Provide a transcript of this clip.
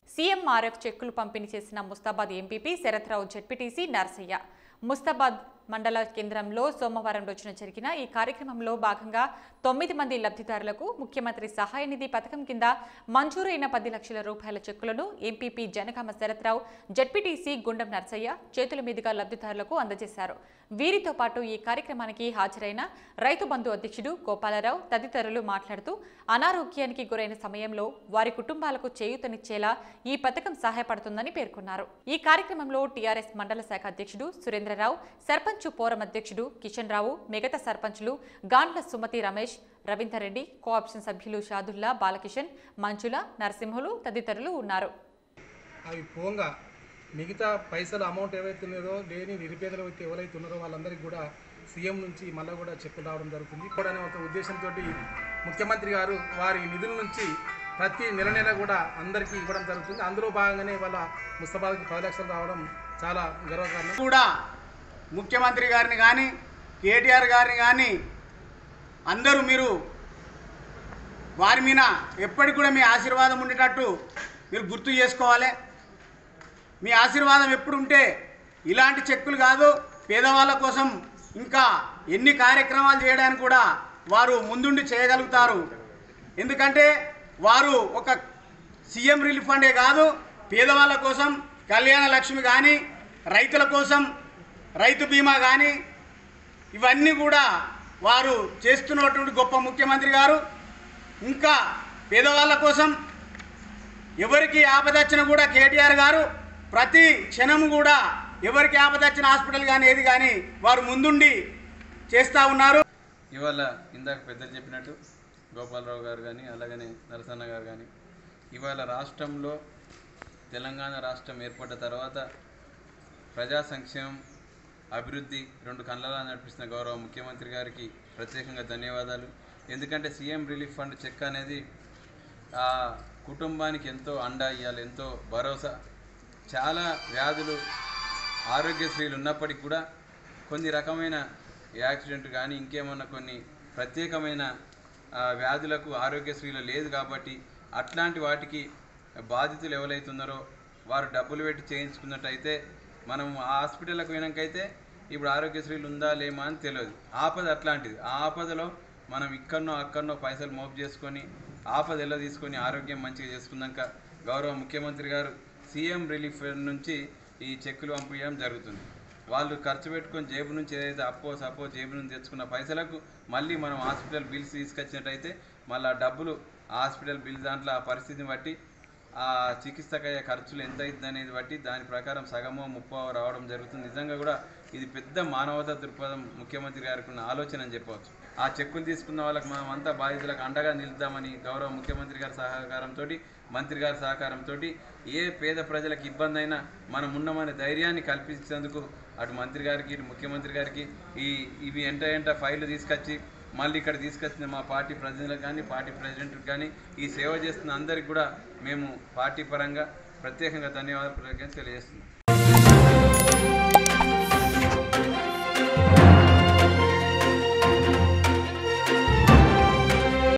CMRF చెక్కులు పంపిణీ చేసిన ముస్తాబాద్ ఎంపీపీ శరత్రావు జెడ్పీటీసీ నర్సయ్య ముస్తాబాద్ మండల కేంద్రంలో సోమవారం రోజున జరిగిన ఈ కార్యక్రమంలో భాగంగా తొమ్మిది మంది లబ్ధిదారులకు ముఖ్యమంత్రి సహాయ నిధి పథకం కింద మంజూరైన పది లక్షల రూపాయల చెక్కులను ఎంపీపీ జనగామ శరత్రావు జడ్పీటీసీ గుండం నర్సయ్య చేతుల మీదుగా లబ్ధిదారులకు అందజేశారు వీరితో పాటు ఈ కార్యక్రమానికి హాజరైన రైతు బంధు అధ్యక్షుడు గోపాలరావు తదితరులు మాట్లాడుతూ అనారోగ్యానికి గురైన సమయంలో వారి కుటుంబాలకు చేయూతనిచ్చేలా ఈ పథకం సహాయపడుతుందని పేర్కొన్నారు ఈ కార్యక్రమంలో టీఆర్ఎస్ మండల శాఖ అధ్యక్షుడు సురేంద్రరావు సర్పంచ్ పోరం అధ్యక్షుడు కిషన్ రావు మిగతా సర్పంచులు గాండ్ల సుమతి రమేష్ రవీందర్ రెడ్డి కోఆప్షన్ సభ్యులు షాదుల్లా బాలకిషన్ మంజుల నరసింహులు తదితరులు ఉన్నారు అవి పోంగా మిగతా పైసలు అమౌంట్ ఏవైతే ఉన్నదో లేని నిరుపేదలు అయితే ఎవరైతే ఉన్నారో వాళ్ళందరికీ కూడా సీఎం నుంచి మళ్ళీ కూడా చెక్కులు రావడం జరుగుతుంది కూడా అనే ఒక ఉద్దేశంతో ముఖ్యమంత్రి గారు వారి నిధుల నుంచి ప్రతి నెల నెల కూడా అందరికీ ఇవ్వడం జరుగుతుంది అందులో భాగంగానే వాళ్ళ ముస్తాబాద్కి పది లక్షలు రావడం చాలా గర్వకారణం కూడా ముఖ్యమంత్రి గారిని కానీ కేటీఆర్ గారిని కానీ అందరూ మీరు వారి మీద ఎప్పటికి కూడా మీ ఆశీర్వాదం ఉండేటట్టు మీరు గుర్తు చేసుకోవాలి మీ ఆశీర్వాదం ఎప్పుడు ఉంటే ఇలాంటి చెక్కులు కాదు పేదవాళ్ళ కోసం ఇంకా ఎన్ని కార్యక్రమాలు చేయడానికి కూడా వారు ముందుండి చేయగలుగుతారు ఎందుకంటే వారు ఒక సీఎం రిలీఫ్ ఫండే కాదు పేదవాళ్ళ కోసం కళ్యాణ లక్ష్మి కానీ రైతుల కోసం రైతు బీమా కానీ ఇవన్నీ కూడా వారు చేస్తున్నటువంటి గొప్ప ముఖ్యమంత్రి గారు ఇంకా పేదవాళ్ళ కోసం ఎవరికి ఆపద వచ్చినా కూడా కేటీఆర్ గారు ప్రతి క్షణం కూడా ఎవరికి ఆపద వచ్చిన హాస్పిటల్ కానీ ఏది కానీ వారు ముందుండి చేస్తూ ఉన్నారు ఇవాళ ఇందాక పెద్దలు చెప్పినట్టు గోపాలరావు గారు కానీ అలాగనే నరసన్న గారు కానీ ఇవాళ రాష్ట్రంలో తెలంగాణ రాష్ట్రం ఏర్పడ్డ తర్వాత ప్రజా సంక్షేమం అభివృద్ధి రెండు కళ్ళలా నడిపిస్తున్న గౌరవ ముఖ్యమంత్రి గారికి ప్రత్యేకంగా ధన్యవాదాలు ఎందుకంటే సీఎం రిలీఫ్ ఫండ్ చెక్ అనేది ఆ కుటుంబానికి ఎంతో అండ ఇవ్వాలి ఎంతో భరోసా చాలా వ్యాధులు ఆరోగ్యశ్రీలు ఉన్నప్పటికీ కూడా కొన్ని రకమైన యాక్సిడెంట్ కానీ ఇంకేమన్నా కొన్ని ప్రత్యేకమైన ఆ, వ్యాధులకు ఆరోగ్యశ్రీలో లేదు కాబట్టి అట్లాంటి వాటికి బాధితులు ఎవరైతున్నారో వారు డబ్బులు పెట్టి చేయించుకున్నట్టయితే మనం ఆ హాస్పిటల్కి పోయినాకైతే ఇప్పుడు ఆరోగ్యశ్రీలు ఉందా లేమా అని తెలియదు ఆపద అట్లాంటిది ఆ ఆపదలో మనం ఇక్కడనో అక్కడనో పైసలు మోపు చేసుకొని ఆపద ఎలా తీసుకొని ఆరోగ్యం మంచిగా చేసుకున్నాక గౌరవ ముఖ్యమంత్రి గారు సీఎం రిలీఫ్ నుంచి ఈ చెక్కులు పంపించడం జరుగుతుంది వాళ్ళు ఖర్చు పెట్టుకొని జేబు నుంచి ఏదైతే అప్పో సప్పో జేబు నుంచి తెచ్చుకున్న పైసలకు మళ్ళీ మనం హాస్పిటల్ బిల్స్ తీసుకొచ్చినట్టయితే మళ్ళీ ఆ డబ్బులు ఆ హాస్పిటల్ బిల్ దాంట్లో ఆ పరిస్థితిని బట్టి ఆ చికిత్సకయ్యే ఖర్చులు ఎంత అవుతుంది అనేది బట్టి దాని ప్రకారం సగమో ముప్పో రావడం జరుగుతుంది నిజంగా కూడా ఇది పెద్ద మానవతా దృక్పథం ముఖ్యమంత్రి గారికి ఉన్న ఆలోచన అని చెప్పవచ్చు ఆ చెక్కులు తీసుకున్న వాళ్ళకి మనం అంతా బాధితులకు అండగా నిలుద్దామని గౌరవ ముఖ్యమంత్రి గారి సహకారంతో మంత్రి గారి సహకారంతో ఏ పేద ప్రజలకు ఇబ్బంది అయినా మనం ఉన్నామనే ధైర్యాన్ని కల్పించేందుకు అటు మంత్రి గారికి ఇటు ముఖ్యమంత్రి గారికి ఈ ఇవి ఎంట ఎంట ఫైళ్ళు తీసుకొచ్చి మళ్ళీ ఇక్కడ తీసుకొచ్చిన మా పార్టీ ప్రతినిధులకు కానీ పార్టీ ప్రెసిడెంట్కి కానీ ఈ సేవ చేస్తున్న అందరికి కూడా మేము పార్టీ పరంగా ప్రత్యేకంగా ధన్యవాదాలు తెలియజేస్తున్నాం